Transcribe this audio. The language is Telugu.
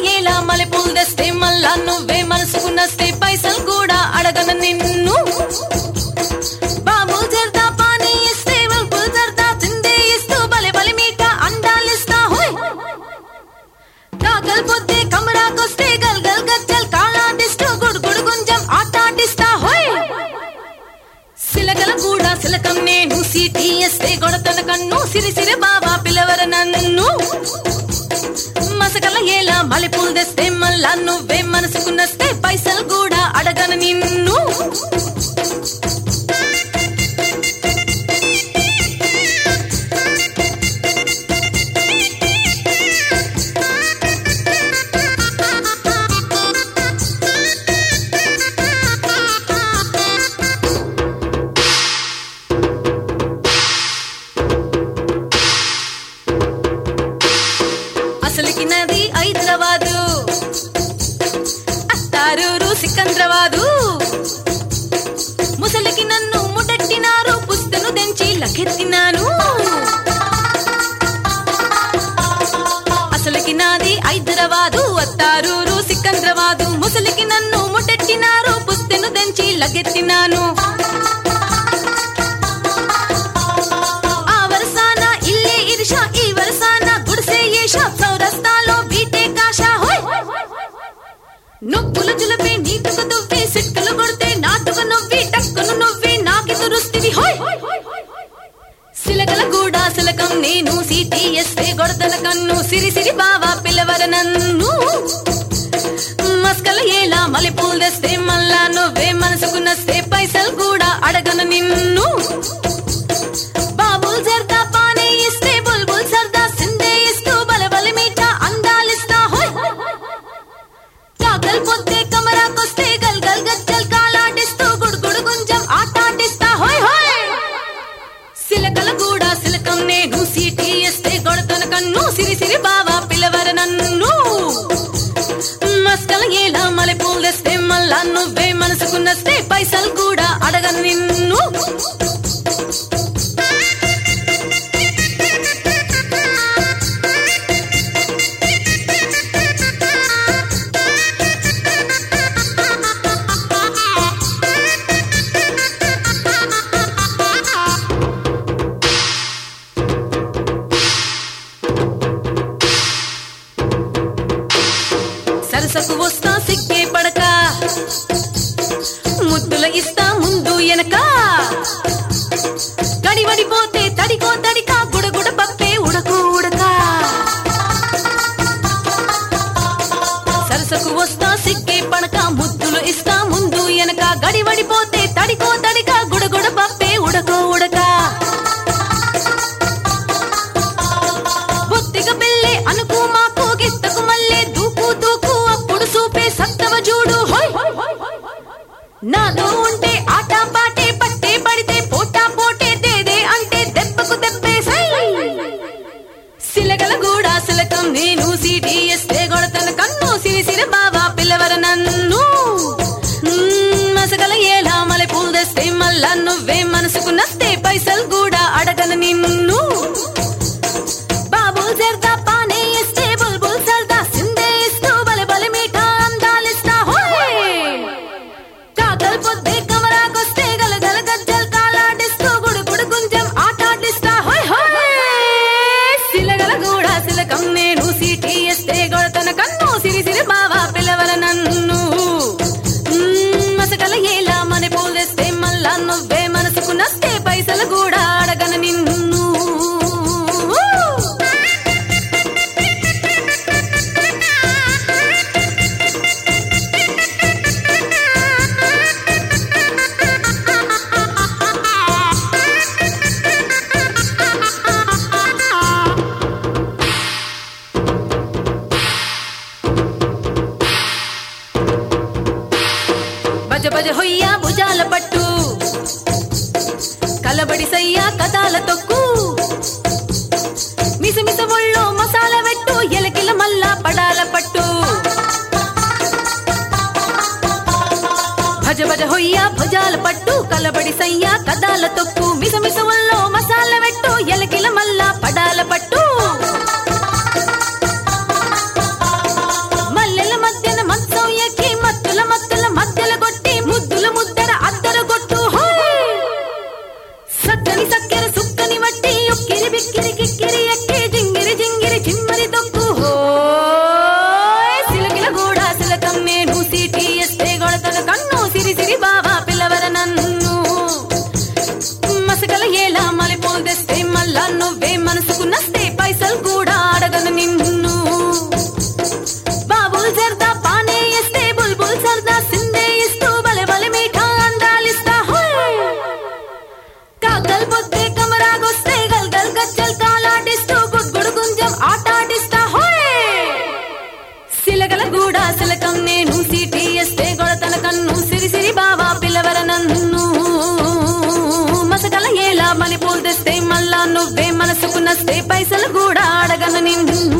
ఎలా మల్లెపూలు తెస్తే మళ్ళా నువ్వే మనసుకున్నస్తే పైసలు కూడా అడగను నిన్ను బాబు జర్దా పానీ ఇస్తే బల్బు జర్దా చిందే ఇస్తూ బలే బలి మీట అండాలిస్తా హోయ్ కాకల్ పొద్దే కమరాకొస్తే గల్ గల్ గజ్జల్ కాలాడిస్తూ గుడు గుడు గుంజం ఆటాడిస్తా హోయ్ సిలకల కూడా సిలకం నేను సిటిఎస్ఏ గొడతన కన్ను సిరి సిరి బాబా పిలవర నన్ను మసకల ఎలా మల్లెపూలు తెస్తే మళ్ళా నువ్వే మనసుకున్నస్తే పైసలు కూడా అడగను నిన్ను అసలుకి నది హైదరాబాదు అత్తారూరు సికంద్రాబాదు ముసలికి నన్ను ముడట్టినారు పుస్తను తెంచి లకెత్తినాను అసలుకి నాది హైదరాబాదు అత్తారూరు సికంద్రాబాదు ముసలికి నన్ను ముడట్టినారు పుస్తను తెంచి లకెత్తినాను ఆ వరసాన ఇల్లే ఇరిషా ఈ వరసాన గుడిసే ఏషా చౌరస్తాలో బీటే కాషా హోయ్ నొప్పులు చులపి నీటుకు దువ్వి సిట్టులు కొడితే నాటుకు నవ్వి టక్కును నవ్వి నాకెదురుస్తివి హోయ్ సిలకల కూడా సిలకం నేను సిటిఎస్ఏ గొడతల కన్ను సిరి సిరి బావా పిలవర నన్ను మస్కల ఎలా మల్లెపూలు తెస్తే మళ్ళా నువ్వే మనసుకు నస్తే పైసలు కూడా అడగను నిన్ను బాబుల్ జర్దా పానీ ఇస్తే బుల్బుల్ సర్దా సిందే ఇస్తూ బలబలి మీఠ అందాలిస్తా హోయ్ కాకల్ పొద్దే కమరాకొస్తే గల్ గల్ గజ్జల్ కాలాడిస్తూ గుడుగుడు గుంజం ఆటాడిస్తా హోయ్ హోయ్ సిలకల కూడా సిలకం నేను సిటిఎస్ఏ గొడతన కన్ను సిరి సిరి బావా పిలవర నన్ను మస్కల ఎలా మల్లెపూలు తెస్తే మళ్ళా నువ్వే మనసుకున్నస్తే పైసలు కూడా అడగను నిన్ను సరసకు వస్తా సిగ్గే పడక ముద్దుల ఇస్తా ముందు ఎనక గడివడిపోతే తడికో తడిక గుడగుడ పప్పే ఉడకు ఉడక సరసకు వస్తా సిగ్గే పడక ముద్దులు ఇస్తా ముందు ఎనక గడివడిపోతే తడికో తడిక గుడగుడ పప్పే ఉడకో ఉడక బొత్తిగా పెళ్ళే అనుకు మాకు గిత్తకు మళ్ళీ దూకు దూకు అప్పుడు చూపే సత్తవ చూడు హోయ్ నాతో ఉంటే ఆట పాటే పట్టే పడితే పోటా పోటే దేదే అంటే దెబ్బకు దెబ్బేసై సిలగల కూడా సిలకం నేను సిటిఎస్ఏ గొడతన కన్ను సిరి సిరి బావా పిల్లవర నన్ను మ్మ్, మసగల ఏలా మలె పూలు తెస్తే మళ్ళా నువ్వే మనసుకు నస్తే పైసలు కూడా అడగను నిన్ను బాబు జర్దా పానీ ఇస్తే బుల్బుల్ సర్దా సిందే ఇస్తూ బలె బలె మీఠా అందాలిస్తా హోయ్ కాకల్ పొద్దే కమరాకొస్తే గల గల గజ్జల్ కాలాడిస్తూ గుడు గుడు గుంజం ఆటాడిస్తా హోయ్ హోయ్ సిలగల కూడా సిలకం నేను సిటిఎస్ఏ గొడతన కన్ను సిరి సిరి బావా పిలవల నన్ను మ్మ్, మసకల ఎలా మన పూలు తెస్తే మళ్ళా నువ్వే మనసుకు నస్తే పైసలు కూడా అడగను నిన్ను భజ భజ హొయ్య భుజాల పట్టు కలబడి సయ్య కథాల తొక్కు మిస మిస ఒళ్ళో మసాల వెట్టు ఎలకిల మల్లా పడాల పట్టు భజ భజ హొయ్య భుజాల పట్టు కలబడి సయ్య కథాల తొక్కు మిస మిస ఒళ్ళో మసాల వెట్టు ఎలకిల మల్లా పడాల పట్టు నస్తే పైసలు కూడా అడగను నిన్ను